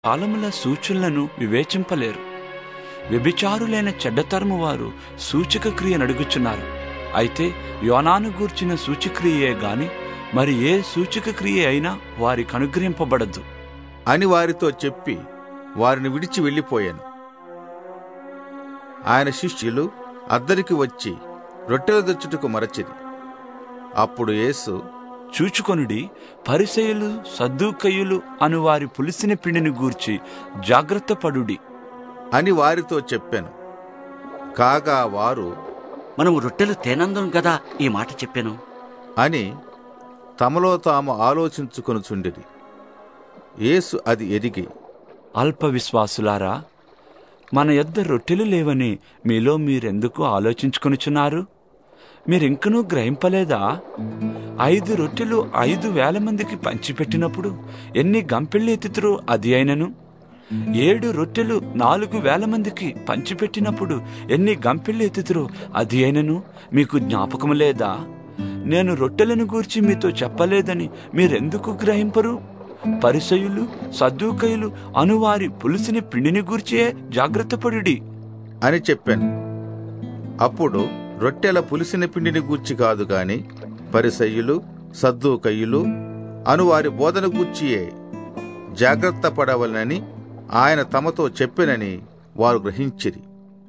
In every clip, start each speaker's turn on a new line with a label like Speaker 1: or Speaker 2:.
Speaker 1: కాలముల సూచనలను వివేచింపలేరు వ్యభిచారులైన చెడ్డతరము వారు సూచక క్రియ నడుగుచున్నారు అయితే యోనాను గూర్చిన సూచక్రియే గాని మరి ఏ సూచక క్రియ అయినా వారికి అనుగ్రహింపబడదు
Speaker 2: అని వారితో చెప్పి వారిని విడిచి వెళ్ళిపోయాను ఆయన శిష్యులు అద్దరికి వచ్చి రొట్టెలు తెచ్చుటకు మరచిరి అప్పుడు యేసు
Speaker 1: చూచుకొనుడి పరిసయులు సద్దుకయ్యులు అను వారి పులిసిన పిండిని గూర్చి జాగ్రత్త పడుడి
Speaker 2: అని వారితో చెప్పాను కాగా వారు
Speaker 3: మనము రొట్టెలు తేనందం కదా ఈ మాట చెప్పాను
Speaker 2: అని తమలో తాము ఆలోచించుకొనుచుండిరి యేసు అది ఎరిగి
Speaker 1: అల్ప విశ్వాసులారా మన యొద్ద రొట్టెలు లేవని మీలో మీరెందుకు ఆలోచించుకొనుచున్నారు మీరింకనూ గ్రహింపలేదా ఐదు రొట్టెలు ఐదు వేల మందికి పంచిపెట్టినప్పుడు ఎన్ని గంపెళ్ళు ఎత్తుతురో అది అయినను ఏడు రొట్టెలు నాలుగు వేల మందికి పంచిపెట్టినప్పుడు ఎన్ని గంపెళ్ళు ఎత్తుతురో అది అయినను మీకు జ్ఞాపకం లేదా నేను రొట్టెలను గూర్చి మీతో చెప్పలేదని మీరెందుకు గ్రహింపరు పరిసయులు సద్దూకయులు అనువారి పులుసుని పిండిని గూర్చియే జాగ్రత్తపడుడి
Speaker 2: అని చెప్పాను అప్పుడు రొట్టెల పులిసిన పిండిని గూర్చి కాదు గాని పరిసయ్యులు సద్దూకయ్యులు అను వారి బోధన గూర్చియే జాగ్రత్త పడవలనని ఆయన తమతో చెప్పినని వారు గ్రహించిరి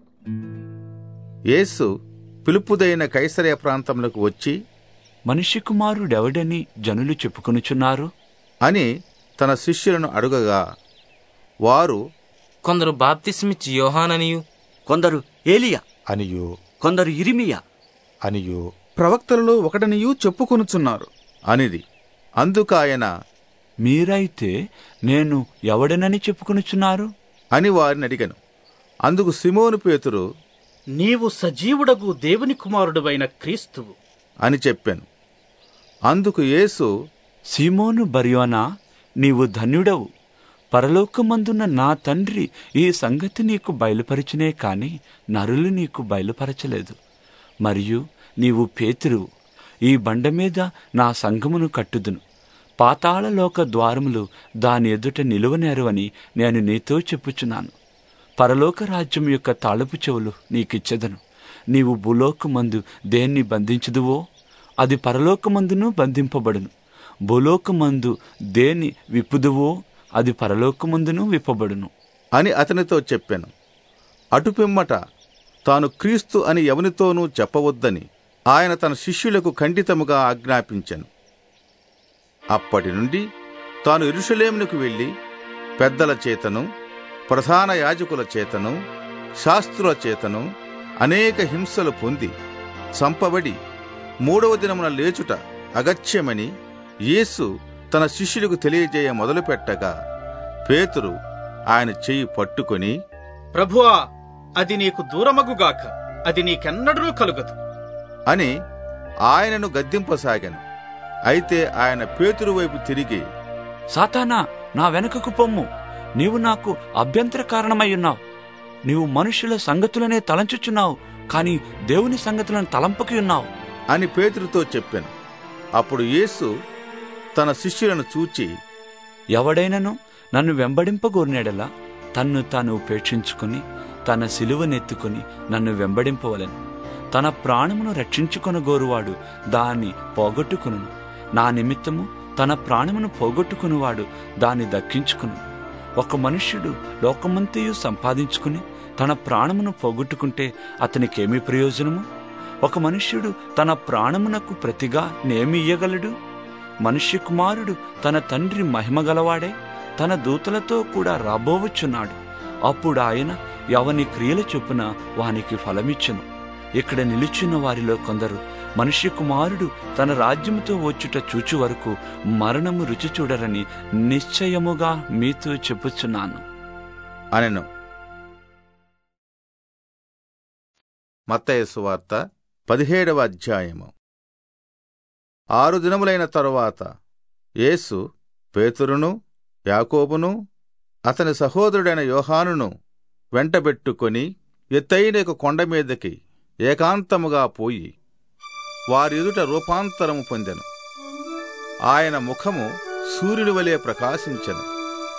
Speaker 2: యేసు పిలుపుదైన కైసరయ ప్రాంతములకు వచ్చి
Speaker 1: మనిషి కుమారుడెవడని జనులు చెప్పుకొనుచున్నారు
Speaker 2: అని తన శిష్యులను అడుగగా వారు
Speaker 4: కొందరు బాప్తిస్మిచ్చి యోహాననియు
Speaker 3: కొందరు ఏలియా
Speaker 5: అనియు
Speaker 3: కొందరు ఇరిమియా
Speaker 5: అనియు
Speaker 6: ప్రవక్తలలో ఒకటనియు చెప్పుకొనుచున్నారు
Speaker 2: అనిది అందుకాయన
Speaker 1: మీరైతే నేను ఎవడనని చెప్పుకొనుచున్నారు
Speaker 2: అని వారిని అడిగను అందుకు సిమోను పేతురు
Speaker 7: నీవు సజీవుడగు దేవుని కుమారుడువైన క్రీస్తువు
Speaker 2: అని చెప్పాను అందుకు యేసు
Speaker 1: సీమోను బర్యోనా నీవు ధన్యుడవు పరలోకమందున్న నా తండ్రి ఈ సంగతి నీకు బయలుపరిచినే కాని నరులు నీకు బయలుపరచలేదు మరియు నీవు పేతురువు ఈ బండ మీద నా సంఘమును కట్టుదును పాతాళలోక ద్వారములు దాని ఎదుట నిలువనేరు అని నేను నీతో చెప్పుచున్నాను పరలోక రాజ్యం యొక్క తాళపు చెవులు నీకిచ్చెదను నీవు భూలోకమందు దేన్ని బంధించుదువో అది పరలోకమందును బంధింపబడును భూలోకమందు దేన్ని విప్పుదువో అది పరలోకమందును విప్పబడును
Speaker 2: అని అతనితో చెప్పాను అటుపిమ్మట తాను క్రీస్తు అని ఎవనితోనూ చెప్పవద్దని ఆయన తన శిష్యులకు ఖండితముగా ఆజ్ఞాపించెను అప్పటి నుండి తాను ఎరుషలేమునకు వెళ్ళి పెద్దల చేతను ప్రధాన యాజకుల చేతను శాస్త్రుల చేతను అనేక హింసలు పొంది చంపబడి మూడవ దినమున లేచుట అగత్యమని యేసు తన శిష్యులకు తెలియజేయ మొదలుపెట్టగా పేతురు ఆయన చెయ్యి పట్టుకొని
Speaker 7: ప్రభువా అది నీకు దూరమగుగాక అది నీకెన్నడూ కలుగదు
Speaker 2: అని ఆయనను గద్దింపసాగాను అయితే ఆయన పేతురు వైపు తిరిగి
Speaker 1: సాతానా నా వెనుకకు పొమ్ము నీవు నాకు అభ్యంతర కారణమై ఉన్నావు నీవు మనుషుల సంగతులనే తలంచుచున్నావు కాని దేవుని సంగతులను తలంపకి ఉన్నావు
Speaker 2: అని పేతురుతో చెప్పాను అప్పుడు యేసు తన శిష్యులను చూచి
Speaker 1: ఎవడైనను నన్ను వెంబడింపగోరినాడలా తన్ను తాను ఉపేక్షించుకుని తన సిలువనెత్తుకుని నన్ను వెంబడింపవలెను తన ప్రాణమును రక్షించుకొనగోరువాడు దాన్ని పోగొట్టుకును నా నిమిత్తము తన ప్రాణమును పోగొట్టుకునివాడు దాన్ని దక్కించుకును ఒక మనుష్యుడు లోకమంతయు సంపాదించుకుని తన ప్రాణమును పోగొట్టుకుంటే అతనికేమి ప్రయోజనము ఒక మనుష్యుడు తన ప్రాణమునకు ప్రతిగా నేమి ఇయ్యగలడు మనుష్య కుమారుడు తన తండ్రి మహిమగలవాడే తన దూతలతో కూడా రాబోవచ్చున్నాడు అప్పుడు ఆయన ఎవని క్రియల చొప్పున వానికి ఫలమిచ్చును ఇక్కడ నిలుచున్న వారిలో కొందరు మనుష్య కుమారుడు తన రాజ్యముతో వచ్చుట చూచు వరకు మరణము రుచి చూడరని నిశ్చయముగా మీతో చెప్పుచున్నాను
Speaker 2: అనెను మత్తయి సువార్త పదిహేడవ అధ్యాయము ఆరు దినములైన తరువాత యేసు పేతురును యాకోబును అతని సహోదరుడైన యోహానును వెంటబెట్టుకొని ఎత్తైన ఒక కొండ మీదకి ఏకాంతముగా పోయి వారి ఎదుట రూపాంతరము పొందెను ఆయన ముఖము సూర్యుని వలె ప్రకాశించెను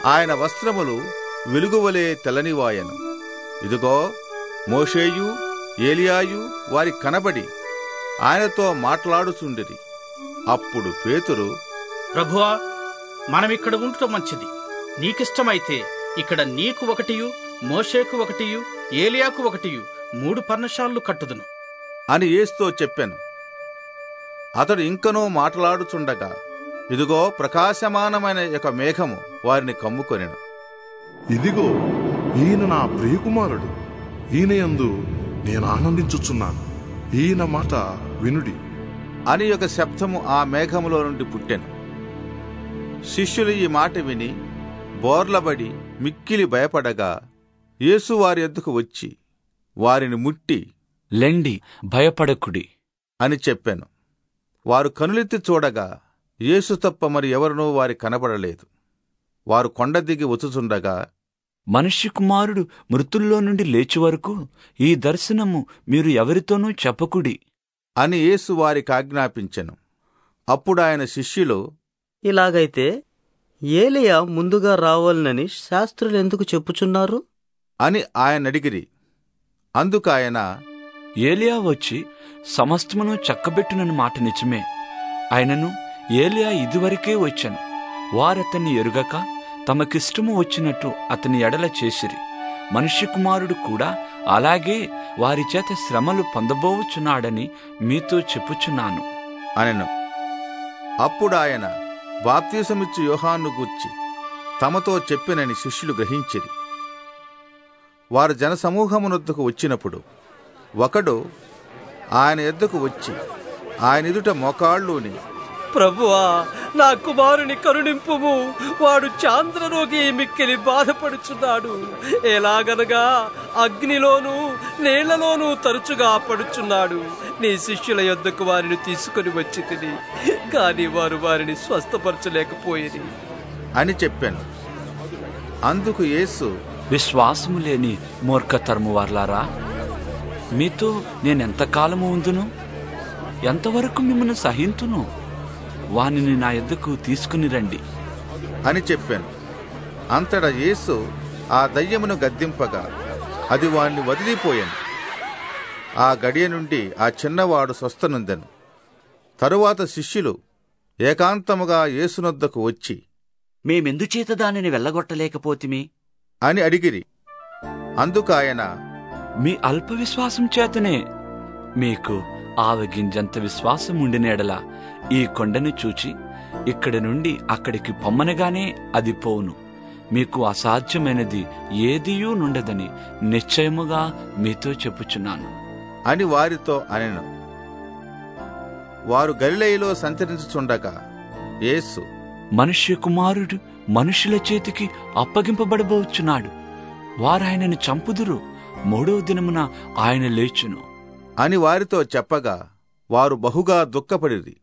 Speaker 2: ఆయన వస్త్రములు వెలుగువలే తెల్లనివాయను ఇదిగో మోషేయు ఏలియాయు వారి కనబడి ఆయనతో మాట్లాడుచుండిరి అప్పుడు పేతురు
Speaker 7: ప్రభువా మనమిక్కడ ఉండటం మంచిది నీకిష్టమైతే ఇక్కడ నీకు ఒకటియు మోషేకు ఒకటియు ఏలియాకు ఒకటియు మూడు పర్ణశాలలు కట్టుదును
Speaker 2: అని యేసుతో చెప్పాను అతడు ఇంకనూ మాట్లాడుచుండగా ఇదిగో ప్రకాశమానమైన ఒక మేఘము వారిని కమ్ముకొనెను
Speaker 5: ఇదిగో ఈయన నా ప్రియకుమారుడు ఈయన యందు నేను ఆనందించుచున్నాను ఈయన మాట వినుడి
Speaker 2: అని ఒక శబ్దము ఆ మేఘములో నుండి పుట్టెను శిష్యులు ఈ మాట విని బోర్లబడి మిక్కిలి భయపడగా యేసు వారి ఎద్దుకు వచ్చి వారిని ముట్టి
Speaker 1: లెండి భయపడకుడి
Speaker 2: అని చెప్పాను వారు కనులెత్తి చూడగా యేసు తప్ప మరి ఎవరునూ వారి కనబడలేదు వారు కొండ దిగి వచ్చుచుండగా
Speaker 1: మనుష్య కుమారుడు మృతుల్లో నుండి లేచి వరకు ఈ దర్శనము మీరు ఎవరితోనూ చెప్పకుడి
Speaker 2: అని యేసు వారికి ఆజ్ఞాపించెను అప్పుడు ఆయన శిష్యులు
Speaker 8: ఇలాగైతే ఏలియా ముందుగా రావాలనని శాస్త్రులు ఎందుకు చెప్పుచున్నారు
Speaker 2: అని ఆయన అడిగిరి అందుకు ఆయన
Speaker 1: ఏలియా వచ్చి సమస్తమును చక్కబెట్టునని మాట నిజమే ఆయనను ఏలియా ఇదివరకే వచ్చాను వారతన్ని ఎరుగక తమకిష్టము వచ్చినట్టు అతని ఎడల చేసిరి మనుష్య కుమారుడు కూడా అలాగే వారి చేత శ్రమలు పొందబోవుచున్నాడని మీతో చెప్పుచున్నాను
Speaker 2: అనెను అప్పుడు ఆయన బాప్తీసమిచ్చు యోహాన్ను గూర్చి తమతో చెప్పినని శిష్యులు గ్రహించిరి వారు జనసమూహమునొద్దకు వచ్చినప్పుడు ఒకడు ఆయన ఎద్దకు వచ్చి ఆయన ఎదుట మోకాళ్ళుని
Speaker 8: ప్రభువా నా కుమారుని కరుణింపుము వాడు చాంద్రరోగి మిక్కిలి బాధపడుచున్నాడు ఎలాగనగా అగ్నిలోను నీళ్లలోనూ తరచుగా పడుచున్నాడు నీ శిష్యుల యొద్దకు వారిని తీసుకొని వచ్చి తిని కానీ వారు వారిని స్వస్థపరచలేకపోయేది
Speaker 2: అని చెప్పాను అందుకు యేసు
Speaker 1: విశ్వాసము లేని మూర్ఖతరము వార్లారా మీతో నేనెంతకాలము ఉందును ఎంతవరకు మిమ్మల్ని సహింతును వానిని నా ఎద్దకు తీసుకుని రండి
Speaker 2: అని చెప్పాను అంతటా యేసు ఆ దయ్యమును గద్దింపగా అది వాణ్ణి వదిలిపోయాను ఆ గడియ నుండి ఆ చిన్నవాడు స్వస్థనుందెను తరువాత శిష్యులు ఏకాంతముగా యేసునొద్దకు వచ్చి
Speaker 3: మేమెందుచేత దానిని వెళ్ళగొట్టలేకపోతిమి
Speaker 2: అని అడిగిరి అందుకు ఆయన
Speaker 1: మీ అల్ప విశ్వాసం చేతనే మీకు ఆవగింజంత విశ్వాసం ఉండినేడలా ఈ కొండను చూచి ఇక్కడి నుండి అక్కడికి పొమ్మనగానే అది పోవును మీకు అసాధ్యమైనది ఏదియూ నుండదని నిశ్చయముగా మీతో చెప్పుచున్నాను
Speaker 2: అని వారితో అనెను వారు గలిలయలో సంచరించుచుండగా యేసు
Speaker 1: మనుష్య కుమారుడు మనుషుల చేతికి అప్పగింపబడబోచున్నాడు వారాయనను చంపుదురు మూడవ దినమున ఆయన లేచును
Speaker 2: అని వారితో చెప్పగా వారు బహుగా దుఃఖపడిరి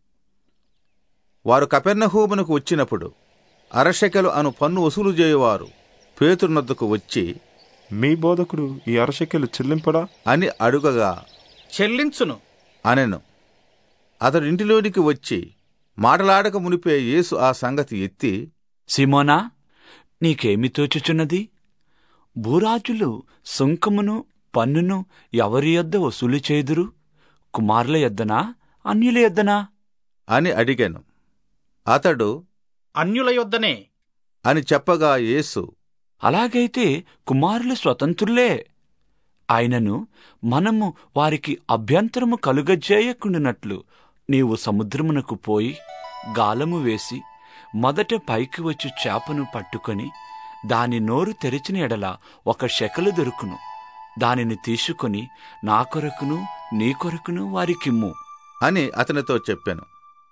Speaker 2: వారు కపెర్నహూమునకు వచ్చినప్పుడు అరశకెలు అను పన్ను వసూలు చేయువారు పేతురునొద్దకు వచ్చి
Speaker 9: మీ బోధకుడు ఈ అరశకెలు చెల్లింపడా
Speaker 2: అని అడుగగా
Speaker 7: చెల్లించును
Speaker 2: అనెను అతడు ఇంటిలోనికి వచ్చి మాటలాడక మునిపే యేసు ఆ సంగతి ఎత్తి
Speaker 1: సిమోనా నీకేమి తోచుచున్నది భూరాజులు సుంకమును పన్నును ఎవరి యొద్ద వసూలు చేదురు కుమారుల యొద్దనా అన్యుల యొద్దనా
Speaker 2: అని అడిగాను అతడు
Speaker 7: అన్యుల యొద్దనే
Speaker 2: అని చెప్పగా యేసు
Speaker 1: అలాగైతే కుమారులు స్వతంత్రులే ఆయనను మనము వారికి అభ్యంతరము కలుగజేయకుండానట్లు నీవు సముద్రమునకు పోయి గాలము వేసి మొదట పైకి వచ్చి చేపను పట్టుకొని దాని నోరు తెరిచిన ఎడల ఒక శకలు దొరుకును దానిని తీసుకొని నా కొరకును నీ కొరకును వారికిమ్ము
Speaker 2: అని అతనితో చెప్పాను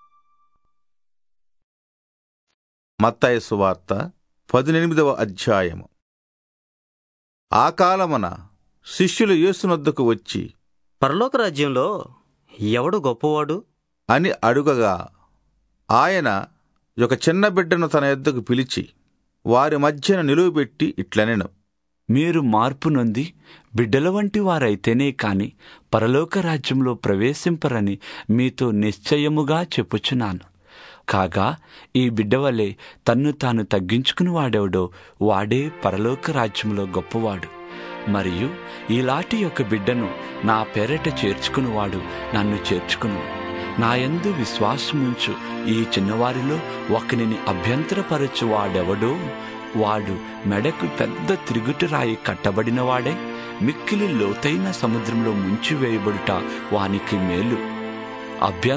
Speaker 2: మత్తయ సువార్త పదినెనిమిదవ అధ్యాయము ఆ కాలమున శిష్యులు యేసునొద్దకు వచ్చి
Speaker 8: పరలోక రాజ్యంలో ఎవడు గొప్పవాడు
Speaker 2: అని అడుగగా ఆయన ఒక చిన్న బిడ్డను తన ఎద్దకు పిలిచి వారి మధ్యన నిలువబెట్టి ఇట్లనెను
Speaker 1: మీరు మార్పు నొంది బిడ్డల వంటి వారైతేనే కాని పరలోక రాజ్యంలో ప్రవేశింపరని మీతో నిశ్చయముగా చెప్పుచున్నాను కాగా ఈ బిడ్డ వలె తన్ను తాను తగ్గించుకుని వాడెవడో వాడే పరలోక రాజ్యంలో గొప్పవాడు మరియు ఈలాటి యొక్క బిడ్డను నా పేరట చేర్చుకునివాడు నన్ను చేర్చుకును నా యందు విశ్వాసముంచు ఈ చిన్నవారిలో ఒకనిని అభ్యంతరపరచు వాడెవడో వాడు మెడకు పెద్ద తిరుగుటి రాయి కట్టబడిన వాడే మిక్కిలి లోతైన సముద్రంలో ముంచివేయబడుట వానికి మేలు అభ్యంతర